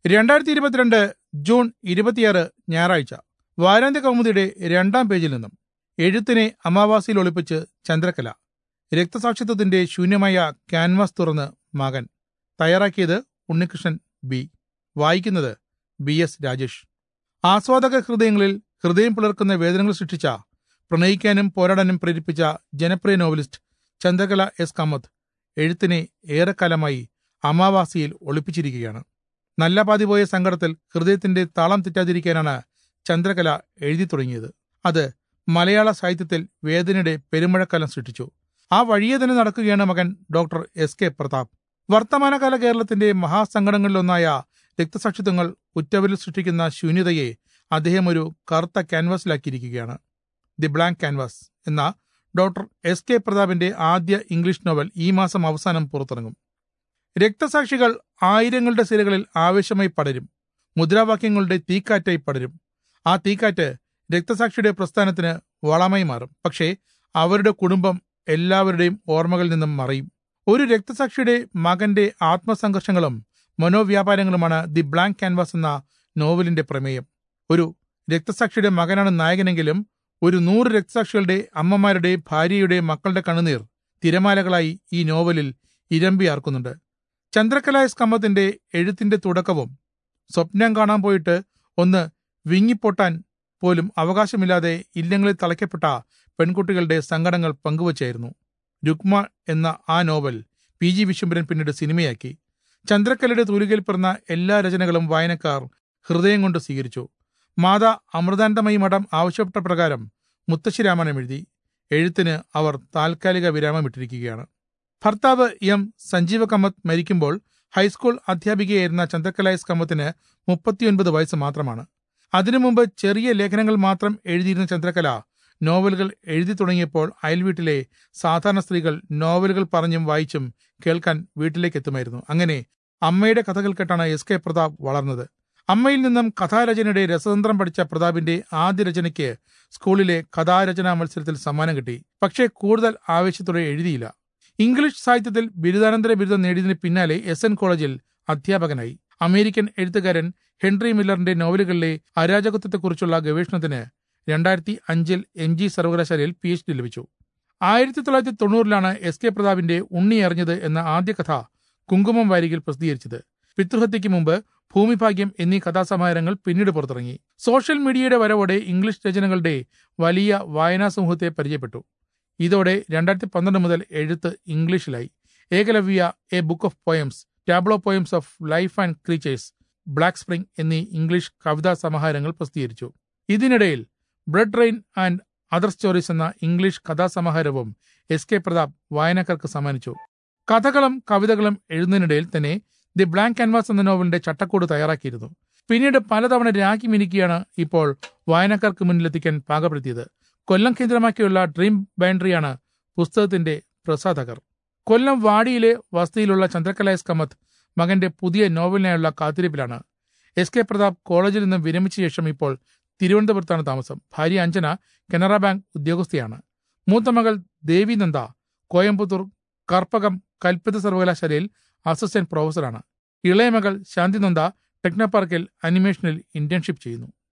രണ്ടായിരത്തി ഇരുപത്തിരണ്ട് ജൂൺ ഇരുപത്തിയാറ് ഞായറാഴ്ച വാരാന്ത്യ കൗമുദിയുടെ രണ്ടാം പേജിൽ നിന്നും എഴുത്തിനെ അമാവാസിയിൽ ഒളിപ്പിച്ച് ചന്ദ്രകല രക്തസാക്ഷിത്വത്തിന്റെ ശൂന്യമായ ക്യാൻവാസ് തുറന്ന് മകൻ തയ്യാറാക്കിയത് ഉണ്ണികൃഷ്ണൻ ബി വായിക്കുന്നത് ബി എസ് രാജേഷ് ആസ്വാദക ഹൃദയങ്ങളിൽ ഹൃദയം പിളർക്കുന്ന വേദനകൾ സൃഷ്ടിച്ച പ്രണയിക്കാനും പോരാടാനും പ്രേരിപ്പിച്ച ജനപ്രിയ നോവലിസ്റ്റ് ചന്ദ്രകല എസ് കാമത്ത് എഴുത്തിനെ ഏറെക്കാലമായി അമാവാസിയിൽ ഒളിപ്പിച്ചിരിക്കുകയാണ് നല്ല പാതി പോയ സങ്കടത്തിൽ ഹൃദയത്തിന്റെ താളം തെറ്റാതിരിക്കാനാണ് ചന്ദ്രകല എഴുതി തുടങ്ങിയത് അത് മലയാള സാഹിത്യത്തിൽ വേദനയുടെ പെരുമഴക്കാലം സൃഷ്ടിച്ചു ആ വഴിയെ തന്നെ നടക്കുകയാണ് മകൻ ഡോക്ടർ എസ് കെ പ്രതാപ് വർത്തമാനകാല കേരളത്തിന്റെ മഹാസങ്കടങ്ങളിലൊന്നായ രക്തസാക്ഷിത്വങ്ങൾ ഉറ്റവരിൽ സൃഷ്ടിക്കുന്ന ശൂന്യതയെ അദ്ദേഹം ഒരു കറുത്ത ക്യാൻവാസിലാക്കിയിരിക്കുകയാണ് ദി ബ്ലാങ്ക് ക്യാൻവാസ് എന്ന ഡോക്ടർ എസ് കെ പ്രതാപിന്റെ ആദ്യ ഇംഗ്ലീഷ് നോവൽ ഈ മാസം അവസാനം പുറത്തിറങ്ങും രക്തസാക്ഷികൾ ആയിരങ്ങളുടെ സിരകളിൽ ആവേശമായി പടരും മുദ്രാവാക്യങ്ങളുടെ തീക്കാറ്റായി പടരും ആ തീക്കാറ്റ് രക്തസാക്ഷിയുടെ പ്രസ്ഥാനത്തിന് വളമായി മാറും പക്ഷേ അവരുടെ കുടുംബം എല്ലാവരുടെയും ഓർമ്മകളിൽ നിന്നും മറയും ഒരു രക്തസാക്ഷിയുടെ മകന്റെ ആത്മസംഘർഷങ്ങളും മനോവ്യാപാരങ്ങളുമാണ് ദി ബ്ലാങ്ക് ക്യാൻവാസ് എന്ന നോവലിന്റെ പ്രമേയം ഒരു രക്തസാക്ഷിയുടെ മകനാണ് നായകനെങ്കിലും ഒരു നൂറ് രക്തസാക്ഷികളുടെ അമ്മമാരുടെ ഭാര്യയുടെ മക്കളുടെ കണ്ണുനീർ തിരമാലകളായി ഈ നോവലിൽ ഇരമ്പിയാർക്കുന്നുണ്ട് ചന്ദ്രകലായസ് കമ്മത്തിന്റെ എഴുത്തിന്റെ തുടക്കവും സ്വപ്നം കാണാൻ പോയിട്ട് ഒന്ന് വിങ്ങിപ്പൊട്ടാൻ പോലും അവകാശമില്ലാതെ ഇല്ലങ്ങളിൽ തളയ്ക്കപ്പെട്ട പെൺകുട്ടികളുടെ സങ്കടങ്ങൾ പങ്കുവച്ചായിരുന്നു രുക്മ എന്ന ആ നോവൽ പി ജി വിശ്വംഭരൻ പിന്നീട് സിനിമയാക്കി ചന്ദ്രക്കലയുടെ തൂലികയിൽ പിറന്ന എല്ലാ രചനകളും വായനക്കാർ ഹൃദയം കൊണ്ട് സ്വീകരിച്ചു മാതാ അമൃതാനന്ദമയി മഠം ആവശ്യപ്പെട്ട പ്രകാരം മുത്തശ്ശി രാമായണം എഴുതി എഴുത്തിന് അവർ താൽക്കാലിക വിരാമമിട്ടിരിക്കുകയാണ് ഭർത്താവ് എം സഞ്ജീവ കമ്മത്ത് മരിക്കുമ്പോൾ ഹൈസ്കൂൾ അധ്യാപികയായിരുന്ന ചന്ദ്രകലായസ് കമ്മത്തിന് മുപ്പത്തിയൊൻപത് വയസ്സ് മാത്രമാണ് അതിനു മുമ്പ് ചെറിയ ലേഖനങ്ങൾ മാത്രം എഴുതിയിരുന്ന ചന്ദ്രകല നോവലുകൾ എഴുതി തുടങ്ങിയപ്പോൾ അയൽവീട്ടിലെ സാധാരണ സ്ത്രീകൾ നോവലുകൾ പറഞ്ഞും വായിച്ചും കേൾക്കാൻ വീട്ടിലേക്ക് എത്തുമായിരുന്നു അങ്ങനെ അമ്മയുടെ കഥകൾ കേട്ടാണ് എസ് കെ പ്രതാപ് വളർന്നത് അമ്മയിൽ നിന്നും കഥാരചനയുടെ രസതന്ത്രം പഠിച്ച പ്രതാപിന്റെ ആദ്യ രചനയ്ക്ക് സ്കൂളിലെ കഥാരചനാ മത്സരത്തിൽ സമ്മാനം കിട്ടി പക്ഷേ കൂടുതൽ ആവേശത്തോടെ എഴുതിയില്ല ഇംഗ്ലീഷ് സാഹിത്യത്തിൽ ബിരുദാനന്തര ബിരുദം നേടിയതിന് പിന്നാലെ എസ് എൻ കോളേജിൽ അധ്യാപകനായി അമേരിക്കൻ എഴുത്തുകാരൻ ഹെൻറി മില്ലറിന്റെ നോവലുകളിലെ അരാജകത്വത്തെക്കുറിച്ചുള്ള ഗവേഷണത്തിന് രണ്ടായിരത്തി അഞ്ചിൽ എം ജി സർവകലാശാലയിൽ പി എച്ച് ഡി ലഭിച്ചു ആയിരത്തി തൊള്ളായിരത്തി തൊണ്ണൂറിലാണ് എസ് കെ പ്രതാപിന്റെ ഉണ്ണി അറിഞ്ഞത് എന്ന ആദ്യ കഥ കുങ്കുമം വാരികയിൽ പ്രസിദ്ധീകരിച്ചത് പിതൃഹത്യയ്ക്ക് മുമ്പ് ഭൂമിഭാഗ്യം എന്നീ കഥാസമാഹാരങ്ങൾ പിന്നീട് പുറത്തിറങ്ങി സോഷ്യൽ മീഡിയയുടെ വരവോടെ ഇംഗ്ലീഷ് രചനകളുടെ വലിയ വായനാ സമൂഹത്തെ പരിചയപ്പെട്ടു ഇതോടെ രണ്ടായിരത്തി പന്ത്രണ്ട് മുതൽ എഴുത്ത് ഇംഗ്ലീഷിലായി Ekalavya a book of poems tableau poems of life and creatures black spring എന്നീ ഇംഗ്ലീഷ് കവിതാ സമാഹാരങ്ങൾ പ്രസിദ്ധീകരിച്ചു ഇതിനിടയിൽ blood rain and other stories എന്ന ഇംഗ്ലീഷ് കഥാസമാഹാരവും എസ് കെ പ്രതാപ് വായനക്കാർക്ക് സമ്മാനിച്ചു കഥകളും കവിതകളും എഴുതുന്നതിനിടയിൽ തന്നെ ദി ബ്ലാങ്ക് ക്യാൻവാസ് എന്ന നോവലിന്റെ ചട്ടക്കൂട് തയ്യാറാക്കിയിരുന്നു പിന്നീട് പലതവണ രാഗി മിനിക്കുകയാണ് ഇപ്പോൾ വായനക്കാർക്ക് മുന്നിലെത്തിക്കാൻ പാകപ്പെടുത്തിയത് കൊല്ലം കേന്ദ്രമാക്കിയുള്ള ഡ്രീം ബൈൻഡറിയാണ് പുസ്തകത്തിന്റെ പ്രസാധകർ കൊല്ലം വാടിയിലെ വസതിയിലുള്ള ചന്ദ്രകലായസ് കമത്ത് മകന്റെ പുതിയ നോവലിനായുള്ള കാത്തിരിപ്പിലാണ് എസ് കെ പ്രതാപ് കോളേജിൽ നിന്നും വിരമിച്ച ശേഷം ഇപ്പോൾ തിരുവനന്തപുരത്താണ് താമസം ഭാര്യ അഞ്ജന കനറ ബാങ്ക് ഉദ്യോഗസ്ഥയാണ് മൂത്ത മകൾ ദേവി നന്ദ കോയമ്പത്തൂർ കർപ്പകം കൽപ്പിത സർവകലാശാലയിൽ അസിസ്റ്റന്റ് പ്രൊഫസറാണ് ഇളയ മകൾ ശാന്തി നന്ദ ടെക്നോപാർക്കിൽ അനിമേഷനിൽ ഇന്റേൺഷിപ്പ് ചെയ്യുന്നു